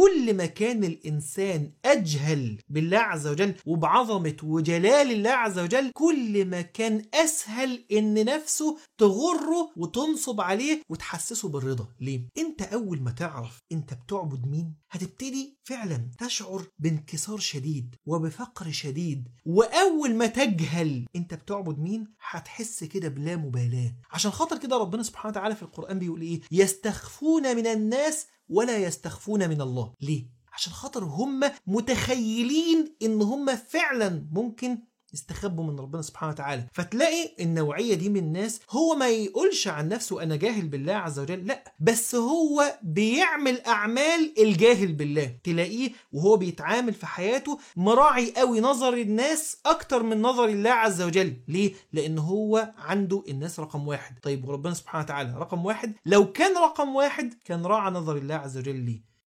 كل ما كان الانسان اجهل بالله عز وجل وبعظمه وجلال الله عز وجل كل ما كان اسهل ان نفسه تغره وتنصب عليه وتحسسه بالرضا ليه انت اول ما تعرف انت بتعبد مين هتبتدي فعلا تشعر بانكسار شديد وبفقر شديد واول ما تجهل انت بتعبد مين هتحس كده بلا مبالاه عشان خاطر كده ربنا سبحانه وتعالى في القران بيقول ايه يستخفون من الناس ولا يستخفون من الله ليه عشان خاطر هم متخيلين ان هم فعلا ممكن يستخبوا من ربنا سبحانه وتعالى فتلاقي النوعيه دي من الناس هو ما يقولش عن نفسه انا جاهل بالله عز وجل لا بس هو بيعمل اعمال الجاهل بالله تلاقيه وهو بيتعامل في حياته مراعي قوي نظر الناس اكتر من نظر الله عز وجل ليه لان هو عنده الناس رقم واحد طيب وربنا سبحانه وتعالى رقم واحد لو كان رقم واحد كان راعى نظر الله عز وجل ليه